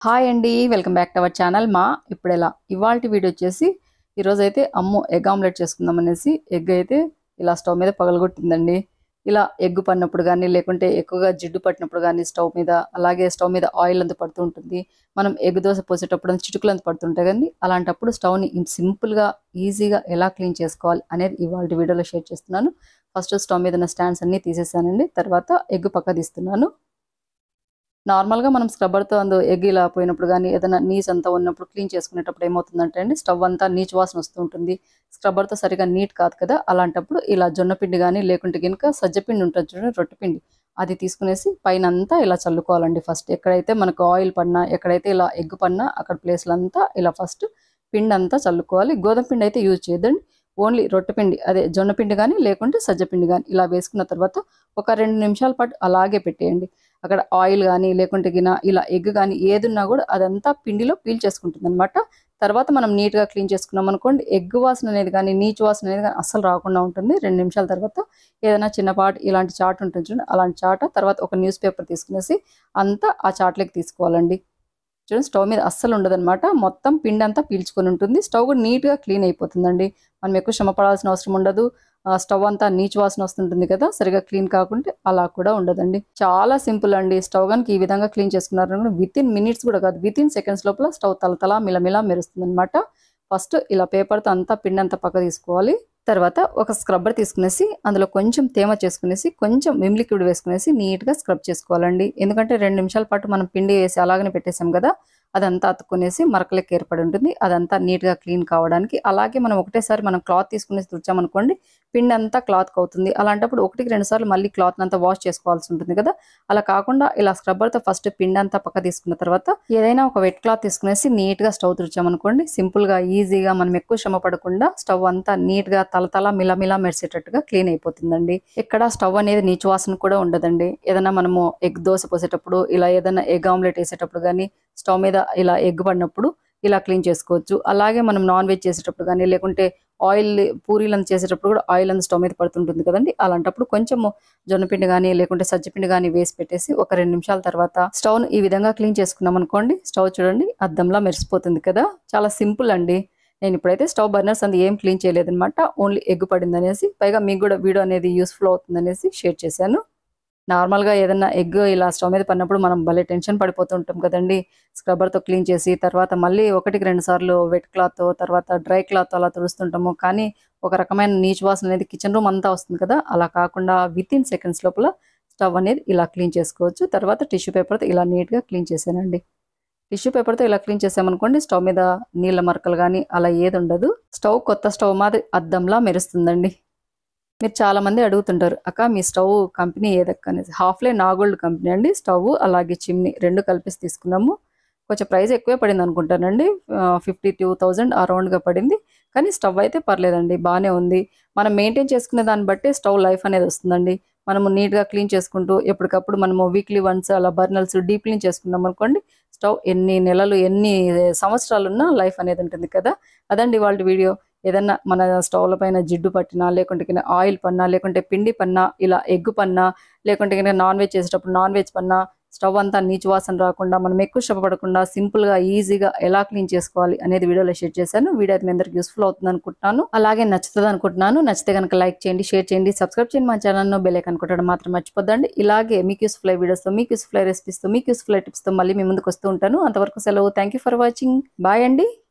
hi అండి welcome back to our channel మా ఇప్పుడు ఎలా ఇవాళ వీడియో వచ్చేసి ఈరోజు అయితే అమ్ము ఎగ్ ఆమ్లెట్ చేసుకుందాం అనేసి ఎగ్ అయితే ఇలా స్టవ్ మీద పగలగొట్టిందండి ఇలా ఎగ్ పడినప్పుడు కానీ లేకుంటే ఎక్కువగా జిడ్డు పట్టినప్పుడు కానీ స్టవ్ మీద అలాగే స్టవ్ మీద ఆయిల్ అంతా పడుతూ ఉంటుంది మనం ఎగ్ దోశ పోసేటప్పుడు చిటుకులు అంతా పడుతుంటాయి కానీ అలాంటప్పుడు స్టవ్ని సింపుల్గా ఈజీగా ఎలా క్లీన్ చేసుకోవాలి అనేది ఇవాళ వీడియోలో షేర్ చేస్తున్నాను ఫస్ట్ స్టవ్ మీద ఉన్న స్టాండ్స్ అన్నీ తీసేసానండి తర్వాత ఎగ్ పక్క తీస్తున్నాను నార్మల్గా మనం స్క్రబ్బర్తో అందు ఎగ్ ఇలా పోయినప్పుడు కానీ ఏదైనా నీచ్ అంతా ఉన్నప్పుడు క్లీన్ చేసుకునేటప్పుడు ఏమవుతుందంటే అండి స్టవ్ అంతా నీచు వాసన వస్తూ ఉంటుంది స్క్రబ్బర్తో సరిగా నీట్ కాదు కదా అలాంటప్పుడు ఇలా జొన్న పిండి కానీ లేకుంటే కనుక సజ్జపిండి ఉంటుంది చూడండి రొట్టె పిండి అది తీసుకునేసి పైన అంతా ఇలా చల్లుకోవాలండి ఫస్ట్ ఎక్కడైతే మనకు ఆయిల్ పడినా ఎక్కడైతే ఇలా ఎగ్ పడినా అక్కడ ప్లేస్లంతా ఇలా ఫస్ట్ పిండి అంతా చల్లుకోవాలి గోధుమ పిండి అయితే యూజ్ చేయొద్దండి ఓన్లీ రొట్టె పిండి అదే జొన్న పిండి కానీ లేకుంటే సజ్జపిండి కానీ ఇలా వేసుకున్న తర్వాత ఒక రెండు నిమిషాల పాటు అలాగే పెట్టేయండి అక్కడ ఆయిల్ కానీ లేకుంటే గిన ఇలా ఎగ్ కానీ ఏదున్నా కూడా అదంతా పిండిలో పీల్ చేసుకుంటుంది అనమాట తర్వాత మనం నీట్గా క్లీన్ చేసుకున్నాం అనుకోండి ఎగ్ వాసన అనేది కానీ నీచు వాసన అనేది కానీ అస్సలు రాకుండా ఉంటుంది రెండు నిమిషాల తర్వాత ఏదైనా చిన్నపాటి ఇలాంటి చాట్ ఉంటుంది చూడండి అలాంటి చాట తర్వాత ఒక న్యూస్ పేపర్ తీసుకునేసి అంతా ఆ చాట్లోకి తీసుకోవాలండి చూడండి స్టవ్ మీద అస్సలు ఉండదన్నమాట మొత్తం పిండి అంతా పీల్చుకొని ఉంటుంది స్టవ్ కూడా నీట్గా క్లీన్ అయిపోతుందండి మనం ఎక్కువ శ్రమ పడాల్సిన అవసరం ఉండదు స్టవ్ అంతా నీచు వాసన వస్తుంటుంది కదా సరిగా క్లీన్ కాకుంటే అలా కూడా ఉండదండి చాలా సింపుల్ అండి స్టవ్ కనుక ఈ విధంగా క్లీన్ చేసుకున్నారు విత్ ఇన్ మినిట్స్ కూడా కాదు విత్ ఇన్ సెకండ్స్ లోపల స్టవ్ తలతలా మిలమిలా మెరుస్తుంది అనమాట ఫస్ట్ ఇలా పేపర్తో అంతా పిండి అంతా పక్క తీసుకోవాలి తర్వాత ఒక స్క్రబ్బర్ తీసుకునేసి అందులో కొంచెం తేమ చేసుకునేసి కొంచెం విమ్ లిక్విడ్ వేసుకునేసి నీట్గా స్క్రబ్ చేసుకోవాలండి ఎందుకంటే రెండు నిమిషాల పాటు మనం పిండి వేసి అలాగనే పెట్టేసాం కదా అదంతా అతుక్కునేసి మరకలకి ఏర్పడి ఉంటుంది అదంతా నీట్గా క్లీన్ కావడానికి అలాగే మనం ఒకటేసారి మనం క్లాత్ తీసుకునేసి తుడిచామనుకోండి పిండి అంతా క్లాత్కి అవుతుంది అలాంటప్పుడు ఒకటికి రెండు సార్లు మళ్ళీ క్లాత్ అంతా వాష్ చేసుకోవాల్సి ఉంటుంది కదా అలా కాకుండా ఇలా స్క్రబ్బర్తో ఫస్ట్ పిండి అంతా పక్క తీసుకున్న తర్వాత ఏదైనా ఒక వెట్ క్లాత్ తీసుకునేసి నీట్గా స్టవ్ తుడిచామనుకోండి సింపుల్గా ఈజీగా మనం ఎక్కువ శ్రమ పడకుండా స్టవ్ అంతా నీట్గా తలతల మిలమిలా మెరిసేటట్టుగా క్లీన్ అయిపోతుందండి ఇక్కడ స్టవ్ అనేది నీచు వాసన కూడా ఉండదండి ఏదైనా మనము ఎగ్ దోశ పోసేటప్పుడు ఇలా ఏదైనా ఎగ్ ఆమ్లెట్ వేసేటప్పుడు కానీ స్టవ్ మీద ఇలా ఎగ్ పడినప్పుడు ఇలా క్లీన్ చేసుకోవచ్చు అలాగే మనం నాన్ వెజ్ చేసేటప్పుడు కానీ లేకుంటే ఆయిల్ పూరీలను చేసేటప్పుడు కూడా ఆయిల్ అంతా స్టవ్ మీద పడుతుంటుంది కదండి అలాంటప్పుడు కొంచెము జొన్నపిండి కానీ లేకుంటే సజ్జపిండి కానీ వేసి పెట్టేసి ఒక రెండు నిమిషాల తర్వాత స్టవ్ను ఈ విధంగా క్లీన్ చేసుకున్నాం అనుకోండి స్టవ్ చూడండి అద్దంలా మెరిసిపోతుంది కదా చాలా సింపుల్ అండి నేను ఇప్పుడైతే స్టవ్ బర్నర్స్ అంది ఏం క్లీన్ చేయలేదన్నమాట ఓన్లీ ఎగ్ పడింది అనేసి పైగా మీకు కూడా వీడియో అనేది యూస్ఫుల్ అవుతుంది అనేసి షేర్ చేశాను నార్మల్గా ఏదన్నా ఎగ్ ఇలా స్టవ్ మీద పడినప్పుడు మనం భలే టెన్షన్ పడిపోతూ ఉంటాం కదండి స్క్రబ్బర్తో క్లీన్ చేసి తర్వాత మళ్ళీ ఒకటికి రెండు సార్లు వెట్ క్లాత్ తర్వాత డ్రై క్లాత్ అలా తుడుస్తుంటాము కానీ ఒక రకమైన నీచు వాసన అనేది కిచెన్ రూమ్ అంతా వస్తుంది కదా అలా కాకుండా విత్ ఇన్ సెకండ్స్ లోపల స్టవ్ అనేది ఇలా క్లీన్ చేసుకోవచ్చు తర్వాత టిష్యూ పేపర్తో ఇలా నీట్గా క్లీన్ చేశానండి టిష్యూ పేపర్తో ఇలా క్లీన్ చేసామనుకోండి స్టవ్ మీద నీళ్ళ మరకలు కానీ అలా ఏది ఉండదు స్టవ్ కొత్త స్టవ్ మాదిరి అద్దంలా మెరుస్తుందండి మీరు చాలా మంది అడుగుతుంటారు అక్క మీ స్టవ్ కంపెనీ ఏదక్క అనేసి హాఫ్లే నాగోల్డ్ కంపెనీ అండి స్టవ్ అలాగే చిమ్ని రెండు కలిపేసి తీసుకున్నాము కొంచెం ప్రైస్ ఎక్కువే పడింది అనుకుంటానండి ఫిఫ్టీ టూ థౌజండ్ అరౌండ్గా పడింది కానీ స్టవ్ అయితే పర్లేదండి బాగానే ఉంది మనం మెయింటైన్ చేసుకునే దాన్ని బట్టి స్టవ్ లైఫ్ అనేది వస్తుందండి మనము నీట్గా క్లీన్ చేసుకుంటూ ఎప్పటికప్పుడు మనము వీక్లీ వన్స్ అలా బర్నల్స్ డీప్ క్లీన్ చేసుకున్నాం అనుకోండి స్టవ్ ఎన్ని నెలలు ఎన్ని సంవత్సరాలు ఉన్నా లైఫ్ అనేది ఉంటుంది కదా అదండి వాళ్ళ వీడియో ఏదన్నా మన స్టవ్ల పైన జిడ్డు పట్టినా లేకుంటే కింద ఆయిల్ పన్నా లేకుంటే పిండి పన్నా ఇలా ఎగ్ పన్నా లేకుంటే కింద నాన్ వెజ్ చేసేటప్పుడు నాన్ వెజ్ పన్నా స్టవ్ అంతా నీచు వాసన రాకుండా మనం ఎక్కువ శ్రమపడకుండా సింపుల్గా ఈజీగా ఎలా క్లీన్ చేసుకోవాలి అనేది వీడియోలో షేర్ చేశాను వీడియో అయితే మీ అందరికి యూస్ఫుల్ అవుతుంది అనుకుంటున్నాను అలాగే నచ్చుతుంది అనుకుంటున్నాను నచ్చితే కనుక లైక్ చేయండి షేర్ చేయండి సబ్స్క్రైబ్ చేయండి మా ఛానల్ను బెల్ ఐకాన్ కొట్టడం మాత్రం మర్చిపోద్దండి ఇలాగే మీకు యూస్ఫుల్ అయ్యే వీడియోస్తో మీకు యూస్ఫుల్ అయ్యే రెసిపీస్తో మీకు యూస్ఫుల్ అయ్యే టిప్స్తో మళ్ళీ మీ ముందుకు వస్తూ ఉంటాను అంతవరకు సెలవు థ్యాంక్ ఫర్ వాచింగ్ బాయ్ అండి